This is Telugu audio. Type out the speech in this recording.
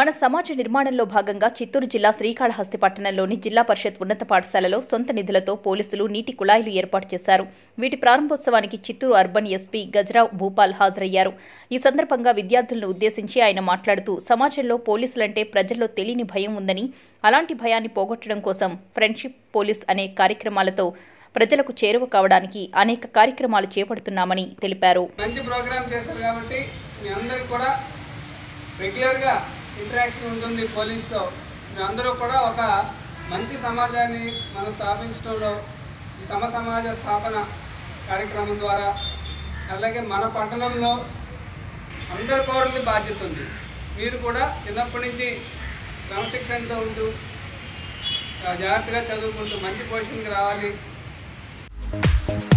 మన సమాజ నిర్మాణంలో భాగంగా చిత్తూరు జిల్లా శ్రీకాళహస్తి పట్టణంలోని జిల్లా పరిషత్ ఉన్నత పాఠశాలలో సొంత నిధులతో పోలీసులు నీటి కుళాయిలు ఏర్పాటు చేశారు వీటి ప్రారంభోత్సవానికి చిత్తూరు అర్బన్ ఎస్పీ గజరావ్ భూపాల్ హాజరయ్యారు ఈ సందర్భంగా విద్యార్థులను ఉద్దేశించి ఆయన మాట్లాడుతూ సమాజంలో పోలీసులంటే ప్రజల్లో తెలియని భయం ఉందని అలాంటి భయాన్ని పోగొట్టడం కోసం ఫ్రెండ్షిప్ పోలీస్ అనే కార్యక్రమాలతో ప్రజలకు చేరువ కావడానికి అనేక కార్యక్రమాలు చేపడుతున్నామని తెలిపారు మంచి ప్రోగ్రామ్ చేశారు కాబట్టి మీ అందరికి కూడా రెగ్యులర్గా ఇంటరాక్షన్ ఉంటుంది పోలీస్తో మీ అందరూ కూడా ఒక మంచి సమాజాన్ని మనం స్థాపించడంలో ఈ సమ సమాజ స్థాపన కార్యక్రమం ద్వారా అలాగే మన పట్టణంలో అందరి పౌరులకి బాధ్యత ఉంది మీరు కూడా చిన్నప్పటి నుంచి క్రమశిక్షణతో ఉంటూ ఆ, జాగ్రత్తగా చదువుకుంటూ మంచి పొజిషన్కి రావాలి